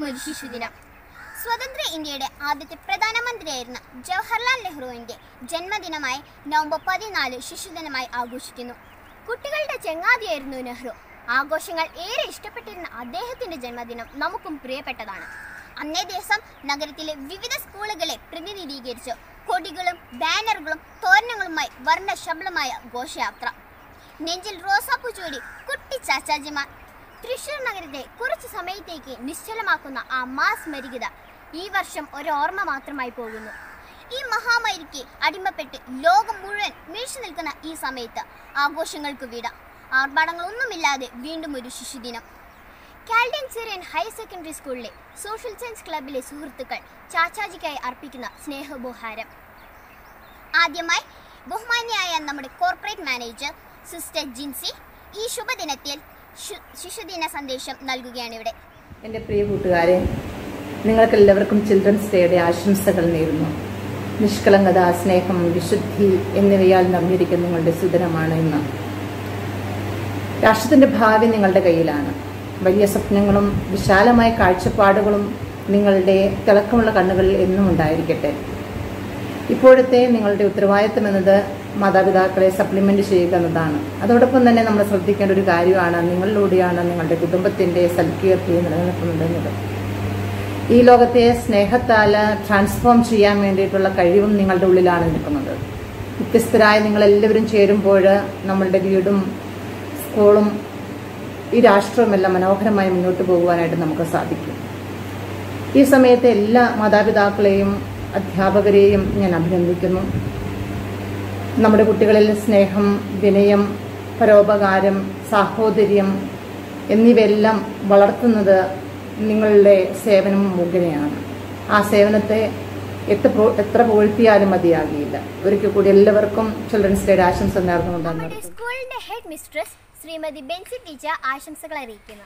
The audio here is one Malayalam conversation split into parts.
ഒരു ശിശുദിനം സ്വതന്ത്ര ഇന്ത്യയുടെ ആദ്യത്തെ പ്രധാനമന്ത്രിയായിരുന്ന ജവഹർലാൽ നെഹ്റുവിന്റെ ജന്മദിനമായി നവംബർ പതിനാല് ശിശുദിനമായി ആഘോഷിക്കുന്നു കുട്ടികളുടെ ചങ്ങാതിയായിരുന്നു നെഹ്റു ആഘോഷങ്ങൾ ഏറെ ഇഷ്ടപ്പെട്ടിരുന്ന അദ്ദേഹത്തിന്റെ ജന്മദിനം നമുക്കും പ്രിയപ്പെട്ടതാണ് അന്നേ ദിവസം നഗരത്തിലെ വിവിധ സ്കൂളുകളെ പ്രതിനിധീകരിച്ച് കൊടികളും ബാനറുകളും തോരണങ്ങളുമായി വർണ്ണശബളമായ ഘോഷയാത്ര നെഞ്ചിൽ റോസാപ്പൂ ചൂടി കുട്ടി ചാച്ചാജിമാർ തൃശൂർ നഗരത്തെ കുറച്ചു സമയത്തേക്ക് നിശ്ചലമാക്കുന്ന ആ മാസ്മരികത ഈ വർഷം ഒരു ഓർമ്മ മാത്രമായി പോകുന്നു ഈ മഹാമാരിക്ക് അടിമപ്പെട്ട് ലോകം മുഴുവൻ മിഴിച്ചു നിൽക്കുന്ന ഈ സമയത്ത് ആഘോഷങ്ങൾക്ക് വിട ആർഭാടങ്ങളൊന്നുമില്ലാതെ വീണ്ടും ഒരു ശിശുദിനം കാൽഡൻ സിറിയൻ ഹയർ സെക്കൻഡറി സ്കൂളിലെ സോഷ്യൽ സയൻസ് ക്ലബിലെ സുഹൃത്തുക്കൾ ചാച്ചാജിക്കായി അർപ്പിക്കുന്ന സ്നേഹോപഹാരം ആദ്യമായി ബഹുമാന്യായ നമ്മുടെ കോർപ്പറേറ്റ് മാനേജർ സിസ്റ്റർ ജിൻസി ഈ ശുഭദിനത്തിൽ ശു- ശിശുദിന സന്ദേശം നൽകുകയാണ് ഇവിടെ എൻ്റെ പ്രിയ കൂട്ടുകാരെ നിങ്ങൾക്കെല്ലാവർക്കും ചിൽഡ്രൻസ് ഡേയുടെ ആശംസകൾ നേരുന്നു നിഷ്കളങ്കത സ്നേഹം വിശുദ്ധി എന്നിവയാൽ നിറഞ്ഞിരിക്കുന്ന നിങ്ങളുടെ സുദിനമാണ് ഇന്ന് രാഷ്ട്രത്തിൻ്റെ ഭാവി നിങ്ങളുടെ കയ്യിലാണ് വലിയ സ്വപ്നങ്ങളും വിശാലമായ കാഴ്ചപ്പാടുകളും നിങ്ങളുടെ തിളക്കമുള്ള കണ്ണുകളിൽ എന്നും ഉണ്ടായിരിക്കട്ടെ ഇപ്പോഴത്തെ നിങ്ങളുടെ ഉത്തരവാദിത്തം എന്നത് മാതാപിതാക്കളെ സപ്ലിമെന്റ് ചെയ്യുക എന്നതാണ് അതോടൊപ്പം തന്നെ നമ്മൾ ശ്രദ്ധിക്കേണ്ട ഒരു കാര്യമാണ് നിങ്ങളിലൂടെയാണ് നിങ്ങളുടെ കുടുംബത്തിന്റെ സൽകീർത്തി നിലനിൽക്കുന്നത് ഈ ലോകത്തെ സ്നേഹത്താൽ ട്രാൻസ്ഫോം ചെയ്യാൻ വേണ്ടിയിട്ടുള്ള കഴിവും നിങ്ങളുടെ ഉള്ളിലാണ് നിൽക്കുന്നത് വ്യത്യസ്തരായ നിങ്ങളെല്ലാവരും ചേരുമ്പോൾ നമ്മളുടെ വീടും സ്കൂളും ഈ രാഷ്ട്രവുമെല്ലാം മനോഹരമായി മുന്നോട്ട് പോകുവാനായിട്ട് നമുക്ക് സാധിക്കും ഈ സമയത്ത് എല്ലാ മാതാപിതാക്കളെയും അധ്യാപകരെയും ഞാൻ അഭിനന്ദിക്കുന്നു നമ്മുടെ കുട്ടികളിൽ സ്നേഹം വിനയം പരോപകാരം സാഹോദര്യം എന്നിവയെല്ലാം വളർത്തുന്നത് നിങ്ങളുടെ സേവനം മുഖേനയാണ് ആ സേവനത്തെ എത്ര പ്രോ- എത്ര പുകഴ്ത്തിയാലും മതിയാകിയില്ല ഒരിക്കൽ കൂടി എല്ലാവർക്കും ചിൽഡ്രൻസ് ഡേയുടെ ആശംസ നേർന്നുകൊണ്ടാണ് നമ്മുടെ സ്കൂളിന്റെ headmistress Shrimati Benzy teacher ആശംസകൾ അറിയിക്കുന്നു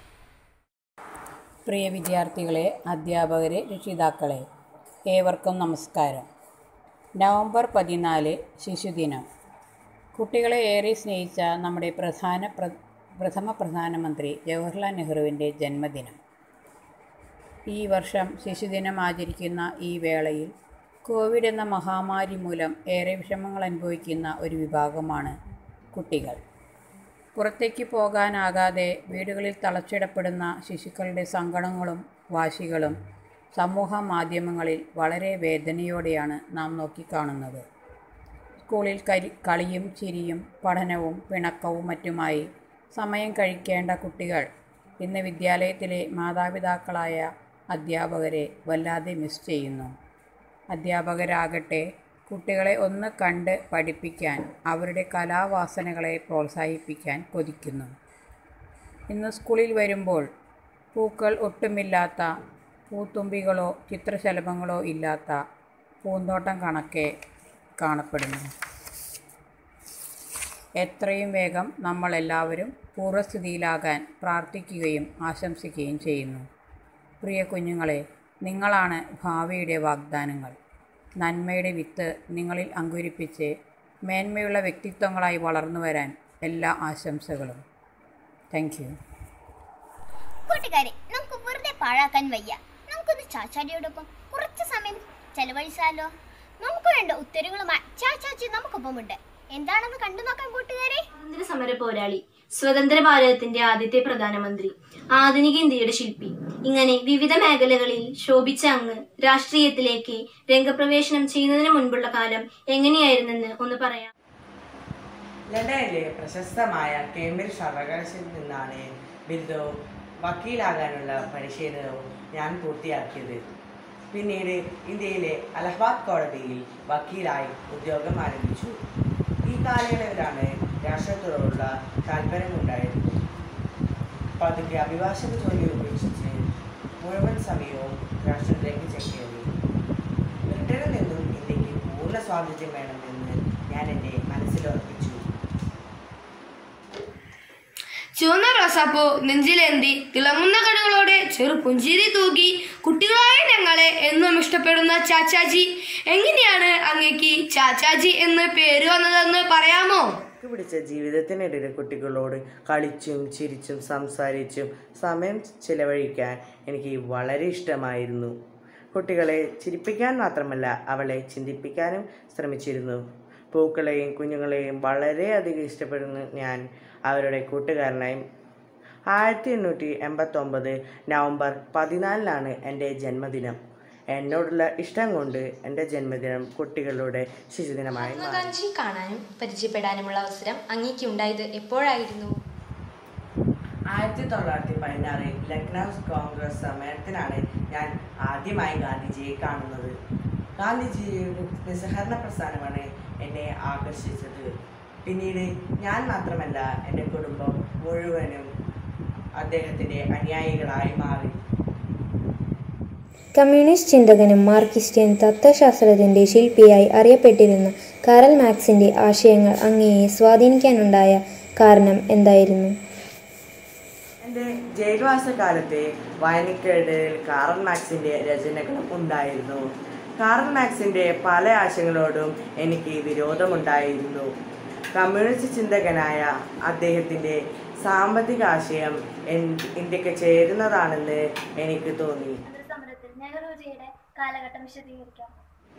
പ്രിയ വിദ്യാർത്ഥികളെ അധ്യാപകരെ രക്ഷിതാക്കളെ ഏവർക്കും നമസ്കാരം നവംബർ പതിനാല് ശിശുദിനം കുട്ടികളെ ഏറെ സ്നേഹിച്ച നമ്മുടെ പ്രധാന പ്ര പ്രഥമ പ്രധാനമന്ത്രി ജവഹർലാൽ നെഹ്റുവിൻ്റെ ജന്മദിനം ഈ വർഷം ശിശുദിനം ആചരിക്കുന്ന ഈ വേളയിൽ കോവിഡ് എന്ന മഹാമാരി മൂലം ഏറെ വിഷമങ്ങൾ അനുഭവിക്കുന്ന ഒരു വിഭാഗമാണ് കുട്ടികൾ പുറത്തേക്ക് പോകാനാകാതെ വീടുകളിൽ തളച്ചിടപ്പെടുന്ന ശിശുക്കളുടെ സങ്കടങ്ങളും വാശികളും സമൂഹ മാധ്യമങ്ങളിൽ വളരെ വേദനയോടെയാണ് നാം നോക്കിക്കാണുന്നത് സ്കൂളിൽ കരി കളിയും ചിരിയും പഠനവും പിണക്കവും മറ്റുമായി സമയം കഴിക്കേണ്ട കുട്ടികൾ ഇന്ന് വിദ്യാലയത്തിലെ മാതാപിതാക്കളായ അധ്യാപകരെ വല്ലാതെ മിസ് ചെയ്യുന്നു അധ്യാപകരാകട്ടെ കുട്ടികളെ ഒന്ന് കണ്ട് പഠിപ്പിക്കാൻ അവരുടെ കലാവാസനകളെ പ്രോത്സാഹിപ്പിക്കാൻ കൊതിക്കുന്നു ഇന്ന് സ്കൂളിൽ വരുമ്പോൾ പൂക്കൾ ഒട്ടുമില്ലാത്ത പൂത്തുമ്പികളോ ചിത്രശലഭങ്ങളോ ഇല്ലാത്ത പൂന്തോട്ടം കണക്കെ കാണപ്പെടുന്നു എത്രയും വേഗം നമ്മളെല്ലാവരും പൂർവ്വസ്ഥിതിയിലാകാൻ പ്രാർത്ഥിക്കുകയും ആശംസിക്കുകയും ചെയ്യുന്നു പ്രിയ കുഞ്ഞുങ്ങളെ നിങ്ങളാണ് ഭാവിയുടെ വാഗ്ദാനങ്ങൾ നന്മയുടെ വിത്ത് നിങ്ങളിൽ അങ്കുരിപ്പിച്ച് മേന്മയുള്ള വ്യക്തിത്വങ്ങളായി വളർന്നു വരാൻ എല്ലാ ആശംസകളും താങ്ക് യു കൂട്ടുകാരെ നമുക്ക് വെറുതെ പാഴാക്കാൻ വയ്യ നമുക്കൊന്ന് ചാച്ചാടിയോടൊപ്പം കുറച്ച് സമയം ചെലവഴിച്ചാലോ നമുക്ക് വേണ്ട ഉത്തരവുകളുമായി ചാച്ചാച്ചി നമുക്കൊപ്പമുണ്ട് എന്താണെന്ന് കണ്ടു നോക്കാം കൂട്ടുകാരെ സ്വാതന്ത്ര്യ സമര പോരാളി സ്വതന്ത്ര ഭാരതത്തിന്റെ ആദ്യത്തെ പ്രധാനമന്ത്രി ആധുനിക ഇന്ത്യയുടെ ശില്പി ഇങ്ങനെ വിവിധ മേഖലകളിൽ ശോഭിച്ച അങ്ങ് രാഷ്ട്രീയത്തിലേക്ക് രംഗപ്രവേശനം ചെയ്യുന്നതിന് മുൻപുള്ള കാലം എങ്ങനെയായിരുന്നെന്ന് ഒന്ന് പറയാം ലണ്ടനിലെ പ്രശസ്തമായ കേംബ്രിഡ്ജ് സർവകലാശാലയിൽ നിന്നാണ് ബിരുദവും വക്കീലാകാനുള്ള പരിശീലനവും ഞാൻ പൂർത്തിയാക്കിയത് പിന്നീട് ഇന്ത്യയിലെ അലഹബാദ് കോടതിയിൽ വക്കീലായി ഉദ്യോഗം ആരംഭിച്ചു ഈ കാലയളവിലാണ് രാഷ്ട്രത്തോടുള്ള താല്പര്യമുണ്ടായത് പതുക്കെ അഭിഭാഷക ജോലി ഉപേക്ഷിച്ച് മുഴുവൻ സമയവും രാഷ്ട്രത്തിലേക്ക് ചെക്കേറി ബ്രിട്ടനിൽ നിന്നും ഇന്ത്യക്ക് പൂർണ്ണ സ്വാതന്ത്ര്യം വേണമെന്ന് ഞാൻ എൻ്റെ മനസ്സിലുറപ്പിച്ചു ചുവന്ന റോസാപ്പൂ നെഞ്ചിലേന്തി തിളങ്ങുന്ന കണ്ണുകളോടെ ചെറു പുഞ്ചിരി തൂക്കി കുട്ടികളായ ഞങ്ങളെ എന്നും ഇഷ്ടപ്പെടുന്ന ചാച്ചാജി എങ്ങനെയാണ് അങ്ങേക്ക് ചാച്ചാജി എന്ന് പേര് വന്നതെന്ന് പറയാമോ തിരക്ക് പിടിച്ച ജീവിതത്തിനിടയിൽ കുട്ടികളോട് കളിച്ചും ചിരിച്ചും സംസാരിച്ചും സമയം ചിലവഴിക്കാൻ എനിക്ക് വളരെ ഇഷ്ടമായിരുന്നു കുട്ടികളെ ചിരിപ്പിക്കാൻ മാത്രമല്ല അവളെ ചിന്തിപ്പിക്കാനും ശ്രമിച്ചിരുന്നു പൂക്കളെയും കുഞ്ഞുങ്ങളെയും വളരെയധികം ഇഷ്ടപ്പെടുന്ന ഞാൻ അവരുടെ കൂട്ടുകാരനായി ആയിരത്തി എണ്ണൂറ്റി എൺപത്തൊമ്പത് നവംബർ പതിനാലിനാണ് എൻ്റെ ജന്മദിനം എന്നോടുള്ള ഇഷ്ടം കൊണ്ട് എൻ്റെ ജന്മദിനം കുട്ടികളുടെ ശിശുദിനമായി മാറി മഹാത്മാഗാന്ധിയെ കാണാനും പരിചയപ്പെടാനുമുള്ള അവസരം അങ്ങേക്ക് ഉണ്ടായത് എപ്പോഴായിരുന്നു ആയിരത്തി തൊള്ളായിരത്തി പതിനാറിൽ ലക്നൗ കോൺഗ്രസ് സമ്മേളനത്തിനാണ് ഞാൻ ആദ്യമായി ഗാന്ധിജിയെ കാണുന്നത് ഗാന്ധിജിയുടെ നിസ്സഹരണ പ്രസ്ഥാനമാണ് എന്നെ ആകർഷിച്ചത് പിന്നീട് ഞാൻ മാത്രമല്ല എൻ്റെ കുടുംബം മുഴുവനും അദ്ദേഹത്തിൻ്റെ അനുയായികളായി മാറി കമ്മ്യൂണിസ്റ്റ് ചിന്തകനും മാർക്സിസ്ത്യൻ തത്വശാസ്ത്രത്തിന്റെ ശില്പിയായി അറിയപ്പെട്ടിരുന്ന കാറൽ മാക്സിന്റെ ആശയങ്ങൾ അങ്ങയെ സ്വാധീനിക്കാനുണ്ടായ കാരണം എന്തായിരുന്നു എൻ്റെ ജയിൽവാസ കാലത്തെ വായനക്കിടയിൽ കാറൽ മാക്സിൻ്റെ രചനകളും ഉണ്ടായിരുന്നു കാറൽ മാക്സിൻ്റെ പല ആശയങ്ങളോടും എനിക്ക് വിരോധമുണ്ടായിരുന്നു കമ്മ്യൂണിസ്റ്റ് ചിന്തകനായ അദ്ദേഹത്തിൻ്റെ സാമ്പത്തിക ആശയം എൻ- ഇന്ത്യക്ക് ചേരുന്നതാണെന്ന് എനിക്ക് തോന്നി സമരത്തിൽ നെഹ്റുജിയുടെ കാലഘട്ടം വിശദീകരിക്കാം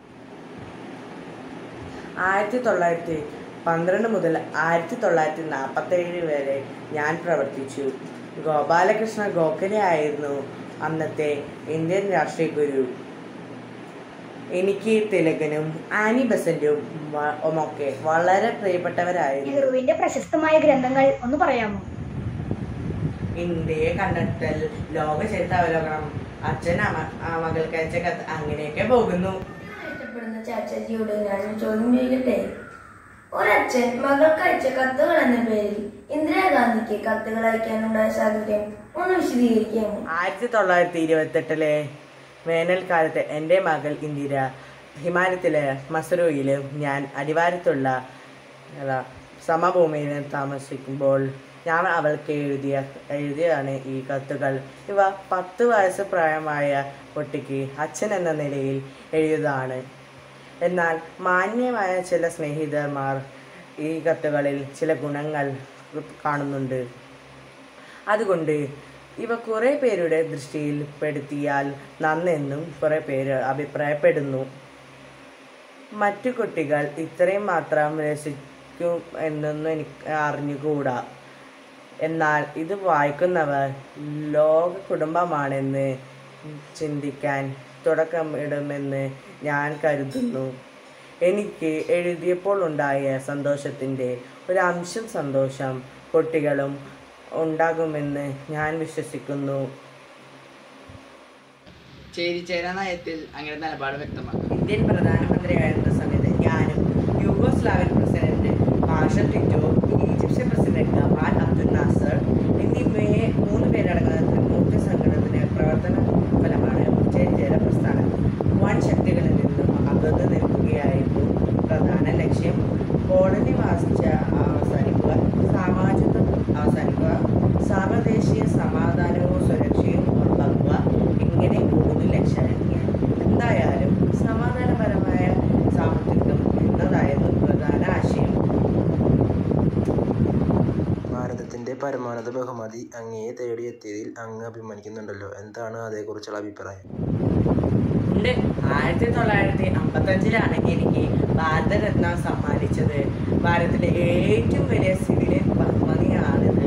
ആയിരത്തി തൊള്ളായിരത്തി പന്ത്രണ്ട് മുതൽ ആയിരത്തി തൊള്ളായിരത്തി നാൽപ്പത്തേഴ് വരെ ഞാൻ പ്രവർത്തിച്ചു ഗോപാലകൃഷ്ണ ഗോഖലെ ആയിരുന്നു അന്നത്തെ ഇന്ത്യൻ രാഷ്ട്രീയ ഗുരു എനിക്ക് തിലകനും ആനി ബസന്റും വ- ഒക്കെ വളരെ പ്രിയപ്പെട്ടവരായിരുന്നു നെഹ്റുവിന്റെ പ്രശസ്തമായ ഗ്രന്ഥങ്ങൾ ഒന്ന് പറയാമോ ഇന്ത്യയെ കണ്ടെത്തൽ ലോക ചരിത്രാവലോകനം അച്ഛൻ അമ ആ മകൾക്ക് അയച്ച കത്ത് അങ്ങനെയൊക്കെ പോകുന്നു ഇഷ്ടപ്പെടുന്ന ചാച്ചാജിയോട് ഞാൻ ഒരു ചോദ്യം ചോദിക്കട്ടെ ഒരച്ഛൻ മകൾക്ക് അയച്ച കത്തുകൾ എന്ന പേരിൽ ഇന്ദിരാഗാന്ധിക്ക് കത്തുകൾ അയക്കാനുണ്ടായ സാഹചര്യം ഒന്ന് വിശദീകരിക്കാമോ ആയിരത്തി തൊള്ളായിരത്തി ഇരുപത്തെട്ടിലെ വേനൽക്കാലത്ത് എൻ്റെ മകൾ ഇന്ദിര ഹിമാലയത്തിലെ മസറൂയിൽ ഞാൻ അടിവാരത്തുള്ള അല്ല, സമഭൂമിയിൽ താമസിക്കുമ്പോൾ ഞാൻ അവൾക്ക് എഴുതിയ എഴുതിയതാണ് ഈ കത്തുകൾ ഇവ പത്ത് വയസ്സ് പ്രായമായ കുട്ടിക്ക് അച്ഛൻ എന്ന നിലയിൽ എഴുതിയതാണ് എന്നാൽ മാന്യമായ ചില സ്നേഹിതന്മാർ ഈ കത്തുകളിൽ ചില ഗുണങ്ങൾ കാണുന്നുണ്ട് അതുകൊണ്ട് ഇവ കുറേ പേരുടെ ദൃഷ്ടിയിൽ പെടുത്തിയാൽ നന്നെന്നും കുറേ പേര് അഭിപ്രായപ്പെടുന്നു മറ്റു കുട്ടികൾ ഇത്രയും മാത്രം രസിക്കും എന്നൊന്നും എനിക്ക് അറിഞ്ഞുകൂടാ എന്നാൽ ഇത് വായിക്കുന്നവർ ലോക കുടുംബമാണെന്ന് ചിന്തിക്കാൻ തുടക്കമിടുമെന്ന് ഞാൻ കരുതുന്നു എനിക്ക് എഴുതിയപ്പോൾ ഉണ്ടായ സന്തോഷത്തിൻ്റെ ഒരു അംശം സന്തോഷം കുട്ടികളും ഉണ്ടാകുമെന്ന് ഞാൻ വിശ്വസിക്കുന്നു ചേരിചേരാ നയത്തിൽ അങ്ങനെ നിലപാട് വ്യക്തമാക്കും ഇന്ത്യൻ പ്രധാനമന്ത്രിയായിരുന്ന സമയത്ത് ഞാനും Yugoslavian president Marshal Tito Egyptian president Gamal Abdul Nasser എന്നിവയെ മൂന്ന് പേരടങ്ങുന്ന ത്രിമൂർത്തി സംഘടനത്തിന്റെ പ്രവർത്തന ഫലമാണ് ചേരിചേര പ്രസ്ഥാനം വൻ ശക്തികളിൽ നിന്നും അകന്നു നിൽക്കുകയായിരുന്നു പ്രധാന ലക്ഷ്യം കോളനി വാസിച്ച അവസാനിക്കുക സാമാജികത്വം അവസാനിക്കുക സാർവദേശീയ സമാധാനവും സുരക്ഷയും ഉറപ്പാക്കുക ഇങ്ങനെ മൂന്ന് ലക്ഷ്യങ്ങൾ എന്തായാലും സമാധാനപരമായ സാമ്പത്തികം എന്നതായിരുന്നു പ്രധാന ആശയം ഭാരതത്തിന്റെ പരമോന്നത ബഹുമതി അങ്ങയെ തേടിയെത്തിയതിൽ അങ്ങ് അഭിമാനിക്കുന്നുണ്ടല്ലോ എന്താണ് അതേക്കുറിച്ചുള്ള അഭിപ്രായം ഉണ്ട് ആയിരത്തി തൊള്ളായിരത്തി അമ്പത്തഞ്ചിലാണ് എനിക്ക് ഭാരതരത്ന സമ്മാനിച്ചത് ഭാരതത്തിലെ ഏറ്റവും വലിയ സിവിലിയൻ ബഹുമതിയാണിത്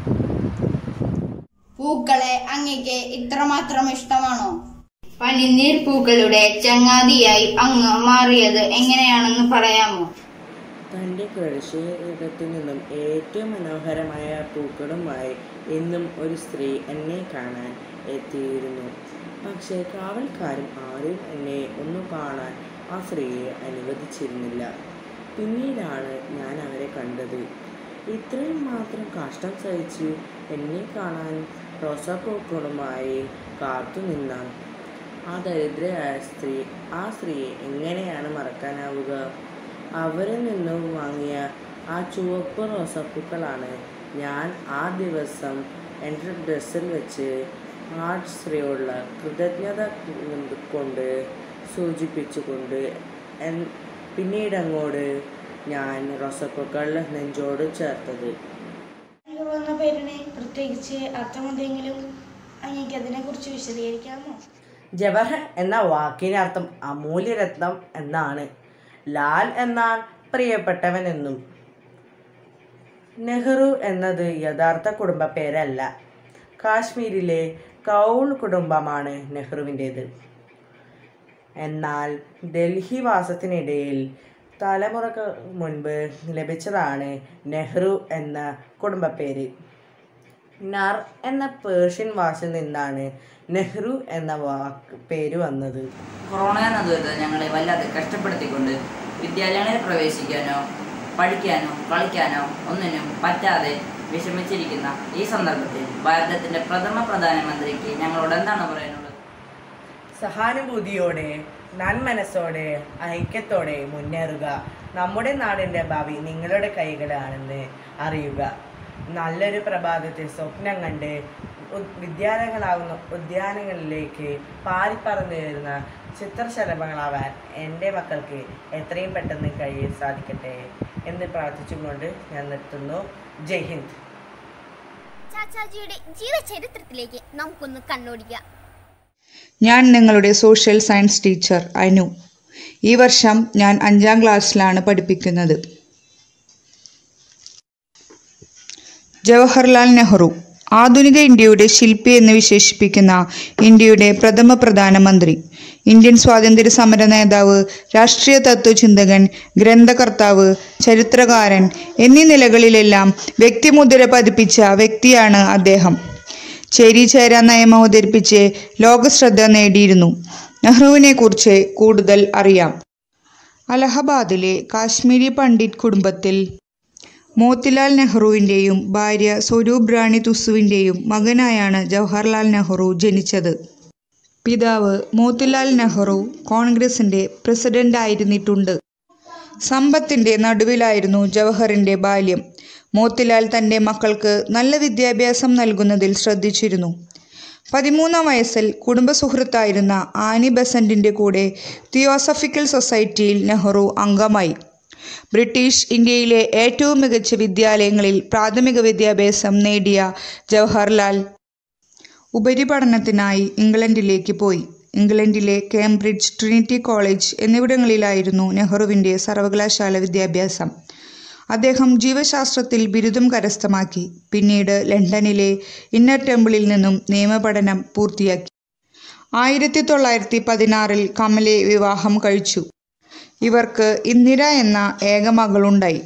പൂക്കളെ അങ്ങയ്ക്ക് ഇത്രമാത്രം ഇഷ്ടമാണോ പനിനീർ പൂക്കളുടെ ചങ്ങാതിയായി അങ്ങ് മാറിയത് എങ്ങനെയാണെന്ന് പറയാമോ തൻ്റെ കൃഷിയിടത്തിൽ നിന്നും ഏറ്റവും മനോഹരമായ പൂക്കളുമായി ഇന്നും ഒരു സ്ത്രീ എന്നെ കാണാൻ എത്തിയിരുന്നു പക്ഷേ കാവൽക്കാരും ആരും എന്നെ ഒന്നു കാണാൻ ആ സ്ത്രീയെ അനുവദിച്ചിരുന്നില്ല പിന്നീടാണ് ഞാൻ അവരെ കണ്ടത് ഇത്രയും മാത്രം കഷ്ടം സഹിച്ച് എന്നെ കാണാൻ റോസാപ്പൂക്കളുമായി കാത്തുനിന്ന ആ ദരിദ്രയായ സ്ത്രീ ആ സ്ത്രീയെ എങ്ങനെയാണ് മറക്കാനാവുക അവരിൽ നിന്നും വാങ്ങിയ ആ ചുവപ്പ് റോസാപ്പൂക്കളാണ് ഞാൻ ആ ദിവസം എൻ്റെ ഡ്രസ്സിൽ വെച്ച് ആ സ്ത്രീയോടുള്ള കൃതജ്ഞത കൊണ്ട് സൂചിപ്പിച്ചുകൊണ്ട് എൻ പിന്നീട് അങ്ങോട്ട് ഞാൻ റോസപ്പൂക്കൾ നെഞ്ചോട് ചേർത്തത് നെഹ്റു എന്ന പേരിന് പ്രത്യേകിച്ച് അർത്ഥമെന്തെങ്കിലും അങ്ങേക്ക് അതിനെക്കുറിച്ച് വിശദീകരിക്കാമോ ജവഹർ എന്ന വാക്കിന്റെ അർത്ഥം അമൂല്യരത്നം എന്നാണ് ലാൽ എന്നാൽ പ്രിയപ്പെട്ടവൻ എന്നും നെഹ്റു എന്നത് യഥാർത്ഥ കുടുംബ പേരല്ല കാശ്മീരിലെ കൗൾ കുടുംബമാണ് നെഹ്റുവിൻ്റേത് എന്നാൽ ഡൽഹി വാസത്തിനിടയിൽ തലമുറക്ക് മുൻപ് ലഭിച്ചതാണ് നെഹ്റു എന്ന കുടുംബപ്പേര് നർ എന്ന പേർഷ്യൻ ഭാഷയിൽ നിന്നാണ് നെഹ്റു എന്ന വാക്ക് പേര് വന്നത് കൊറോണ എന്ന ദുരിതം ഞങ്ങളെ വല്ലാതെ കഷ്ടപ്പെടുത്തിക്കൊണ്ട് വിദ്യാലയങ്ങളിൽ പ്രവേശിക്കാനോ പഠിക്കാനോ കളിക്കാനോ ഒന്നിനും പറ്റാതെ വിഷമിച്ചിരിക്കുന്ന ഈ സന്ദർഭത്തിൽ ഭാരതത്തിന്റെ പ്രഥമ പ്രധാനമന്ത്രിക്ക് ഞങ്ങളോട് എന്താണ് പറയാനുള്ളത് സഹാനുഭൂതിയോടെ നന്മനസ്സോടെ ഐക്യത്തോടെ മുന്നേറുക നമ്മുടെ നാടിൻ്റെ ഭാവി നിങ്ങളുടെ കൈകളാണെന്ന് അറിയുക നല്ലൊരു പ്രഭാതത്തെ സ്വപ്നം കണ്ട് ഉ- വിദ്യാലയങ്ങളാവുന്ന ഉദ്യാനങ്ങളിലേക്ക് പാറിപ്പറന്നു വരുന്ന ചിത്രശലഭങ്ങളാവാൻ എൻ്റെ മക്കൾക്ക് എത്രയും പെട്ടെന്ന് കഴിയാൻ സാധിക്കട്ടെ എന്ന് പ്രാർത്ഥിച്ചുകൊണ്ട് ഞാൻ നിർത്തുന്നു ജയ് ഹിന്ദ് ചാച്ചാജിയുടെ ജീവചരിത്രത്തിലേക്ക് നമുക്കൊന്ന് കണ്ണോടിക്കാം ഞാൻ നിങ്ങളുടെ സോഷ്യൽ സയൻസ് ടീച്ചർ അനു ഈ വർഷം ഞാൻ അഞ്ചാം ക്ലാസ്സിലാണ് പഠിപ്പിക്കുന്നത് ജവഹർലാൽ നെഹ്റു ആധുനിക ഇന്ത്യയുടെ ശില്പി എന്ന് വിശേഷിപ്പിക്കുന്ന ഇന്ത്യയുടെ പ്രഥമ പ്രധാനമന്ത്രി ഇന്ത്യൻ സ്വാതന്ത്ര്യ സമര നേതാവ് രാഷ്ട്രീയ തത്വചിന്തകൻ ഗ്രന്ഥകർത്താവ് ചരിത്രകാരൻ എന്നീ നിലകളിലെല്ലാം വ്യക്തിമുദ്ര പതിപ്പിച്ച വ്യക്തിയാണ് അദ്ദേഹം ചേരി ചേര നയം അവതരിപ്പിച്ച് ലോകശ്രദ്ധ നേടിയിരുന്നു നെഹ്റുവിനെ കുറിച്ച് കൂടുതൽ അറിയാം അലഹബാദിലെ കാശ്മീരി പണ്ഡിറ്റ് കുടുംബത്തിൽ മോത്തിലാൽ നെഹ്റുവിൻ്റെയും ഭാര്യ സ്വരൂപ് റാണി തുസുവിൻ്റെയും മകനായാണ് ജവഹർലാൽ നെഹ്റു ജനിച്ചത് പിതാവ് മോത്തിലാൽ നെഹ്റു കോൺഗ്രസിൻ്റെ പ്രസിഡന്റായിരുന്നിട്ടുണ്ട് സമ്പത്തിൻ്റെ നടുവിലായിരുന്നു ജവഹറിൻ്റെ ബാല്യം മോത്തിലാൽ തൻ്റെ മക്കൾക്ക് നല്ല വിദ്യാഭ്യാസം നൽകുന്നതിൽ ശ്രദ്ധിച്ചിരുന്നു പതിമൂന്നാം വയസ്സിൽ കുടുംബ സുഹൃത്തായിരുന്ന ആനി ബസന്റിൻ്റെ കൂടെ തിയോസഫിക്കൽ സൊസൈറ്റിയിൽ നെഹ്റു അംഗമായി ബ്രിട്ടീഷ് ഇന്ത്യയിലെ ഏറ്റവും മികച്ച വിദ്യാലയങ്ങളിൽ പ്രാഥമിക വിദ്യാഭ്യാസം നേടിയ ജവഹർലാൽ ഉപരിപഠനത്തിനായി ഇംഗ്ലണ്ടിലേക്ക് പോയി ഇംഗ്ലണ്ടിലെ കേംബ്രിഡ്ജ് ട്രിനിറ്റി കോളേജ് എന്നിവിടങ്ങളിലായിരുന്നു നെഹ്റുവിൻ്റെ സർവകലാശാല വിദ്യാഭ്യാസം അദ്ദേഹം ജീവശാസ്ത്രത്തിൽ ബിരുദം കരസ്ഥമാക്കി പിന്നീട് ലണ്ടനിലെ ഇന്നർ ടെമ്പിളിൽ നിന്നും നിയമപഠനം പൂർത്തിയാക്കി ആയിരത്തി തൊള്ളായിരത്തി പതിനാറിൽ കമലെ വിവാഹം കഴിച്ചു ഇവർക്ക് ഇന്ദിര എന്ന ഏക മകളുണ്ടായി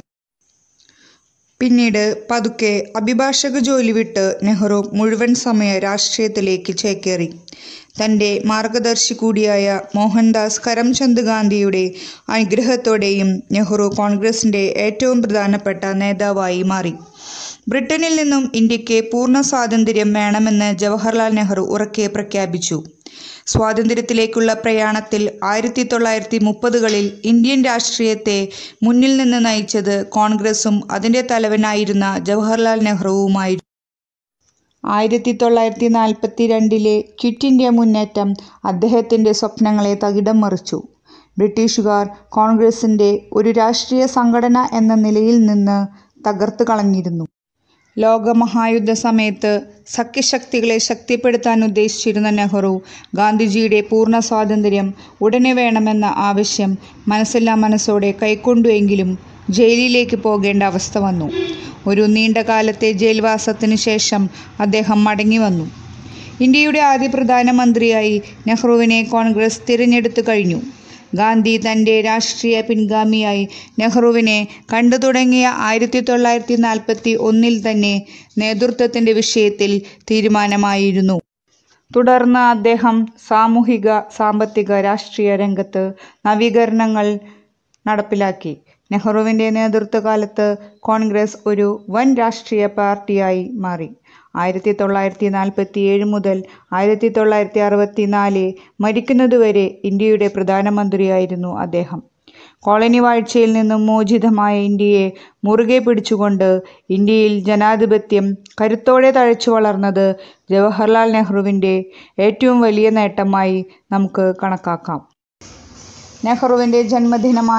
പിന്നീട് പതുക്കെ അഭിഭാഷക ജോലി വിട്ട് നെഹ്റു മുഴുവൻ സമയ രാഷ്ട്രീയത്തിലേക്ക് ചേക്കേറി തൻ്റെ മാർഗദർശി കൂടിയായ മോഹൻദാസ് കരംചന്ദ് ഗാന്ധിയുടെ അനുഗ്രഹത്തോടെയും നെഹ്റു കോൺഗ്രസിൻ്റെ ഏറ്റവും പ്രധാനപ്പെട്ട നേതാവായി മാറി ബ്രിട്ടനിൽ നിന്നും ഇന്ത്യക്ക് പൂർണ്ണ സ്വാതന്ത്ര്യം വേണമെന്ന് ജവഹർലാൽ നെഹ്റു ഉറക്കെ പ്രഖ്യാപിച്ചു സ്വാതന്ത്ര്യത്തിലേക്കുള്ള പ്രയാണത്തിൽ ആയിരത്തി തൊള്ളായിരത്തി മുപ്പതുകളിൽ ഇന്ത്യൻ രാഷ്ട്രീയത്തെ മുന്നിൽ നിന്ന് നയിച്ചത് കോൺഗ്രസും അതിൻ്റെ തലവനായിരുന്ന ജവഹർലാൽ നെഹ്റുവുമായിരുന്നു ആയിരത്തി തൊള്ളായിരത്തി നാൽപ്പത്തി രണ്ടിലെ ക്വിറ്റ് ഇന്ത്യ മുന്നേറ്റം അദ്ദേഹത്തിൻ്റെ സ്വപ്നങ്ങളെ തകിടം മറിച്ചു ബ്രിട്ടീഷുകാർ കോൺഗ്രസിൻ്റെ ഒരു രാഷ്ട്രീയ സംഘടന എന്ന നിലയിൽ നിന്ന് തകർത്ത് കളഞ്ഞിരുന്നു ലോകമഹായുദ്ധ സമയത്ത് സഖ്യശക്തികളെ ശക്തിപ്പെടുത്താൻ ഉദ്ദേശിച്ചിരുന്ന നെഹ്റു ഗാന്ധിജിയുടെ പൂർണ്ണ സ്വാതന്ത്ര്യം ഉടനെ വേണമെന്ന ആവശ്യം മനസ്സില്ലാ മനസ്സോടെ കൈക്കൊണ്ടുവെങ്കിലും ജയിലിലേക്ക് പോകേണ്ട അവസ്ഥ വന്നു ഒരു നീണ്ട കാലത്തെ ജയിൽവാസത്തിന് ശേഷം അദ്ദേഹം മടങ്ങി വന്നു ഇന്ത്യയുടെ ആദ്യ പ്രധാനമന്ത്രിയായി നെഹ്റുവിനെ കോൺഗ്രസ് തിരഞ്ഞെടുത്തു കഴിഞ്ഞു ഗാന്ധി തൻ്റെ രാഷ്ട്രീയ പിൻഗാമിയായി നെഹ്റുവിനെ കണ്ടു തുടങ്ങിയ ആയിരത്തി തൊള്ളായിരത്തി നാൽപ്പത്തി ഒന്നിൽ തന്നെ നേതൃത്വത്തിൻ്റെ വിഷയത്തിൽ തീരുമാനമായിരുന്നു തുടർന്ന് അദ്ദേഹം സാമൂഹിക സാമ്പത്തിക രാഷ്ട്രീയ രംഗത്ത് നവീകരണങ്ങൾ നടപ്പിലാക്കി നെഹ്റുവിൻ്റെ നേതൃത്വകാലത്ത് കോൺഗ്രസ് ഒരു വൻ രാഷ്ട്രീയ പാർട്ടിയായി മാറി ആയിരത്തി തൊള്ളായിരത്തി നാൽപ്പത്തി ഏഴ് മുതൽ ആയിരത്തി തൊള്ളായിരത്തി അറുപത്തി നാല് മരിക്കുന്നതുവരെ ഇന്ത്യയുടെ പ്രധാനമന്ത്രിയായിരുന്നു അദ്ദേഹം കോളനി വാഴ്ചയിൽ നിന്നും മോചിതമായ ഇന്ത്യയെ മുറുകെ പിടിച്ചുകൊണ്ട് ഇന്ത്യയിൽ ജനാധിപത്യം കരുത്തോടെ തഴച്ചു വളർന്നത് ജവഹർലാൽ നെഹ്റുവിൻ്റെ ഏറ്റവും വലിയ നേട്ടമായി നമുക്ക് കണക്കാക്കാം നെഹ്റുവിൻ്റെ ജന്മദിനമായ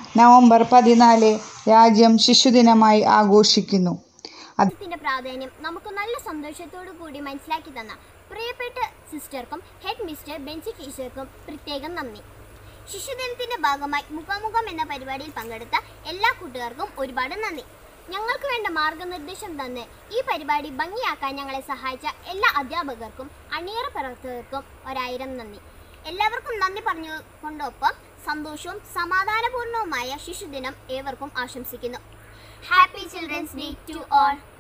നവംബർ പതിനാല് രാജ്യം ശിശുദിനമായി ആഘോഷിക്കുന്നു ത്തിന്റെ പ്രാധാന്യം നമുക്ക് നല്ല സന്തോഷത്തോടു കൂടി മനസ്സിലാക്കി തന്ന പ്രിയപ്പെട്ട സിസ്റ്റർക്കും ഹെഡ് മിസ്റ്റർ ബെൻസി ടീച്ചർക്കും പ്രത്യേകം നന്ദി ശിശുദിനത്തിന്റെ ഭാഗമായി മുഖാമുഖം എന്ന പരിപാടിയിൽ പങ്കെടുത്ത എല്ലാ കൂട്ടുകാർക്കും ഒരുപാട് നന്ദി ഞങ്ങൾക്ക് വേണ്ട മാർഗനിർദ്ദേശം തന്ന് ഈ പരിപാടി ഭംഗിയാക്കാൻ ഞങ്ങളെ സഹായിച്ച എല്ലാ അധ്യാപകർക്കും അണിയറ പ്രവർത്തകർക്കും ഒരായിരം നന്ദി എല്ലാവർക്കും നന്ദി പറഞ്ഞുകൊണ്ടൊപ്പം സന്തോഷവും സമാധാനപൂർണവുമായ ശിശുദിനം ഏവർക്കും ആശംസിക്കുന്നു happy children's day to all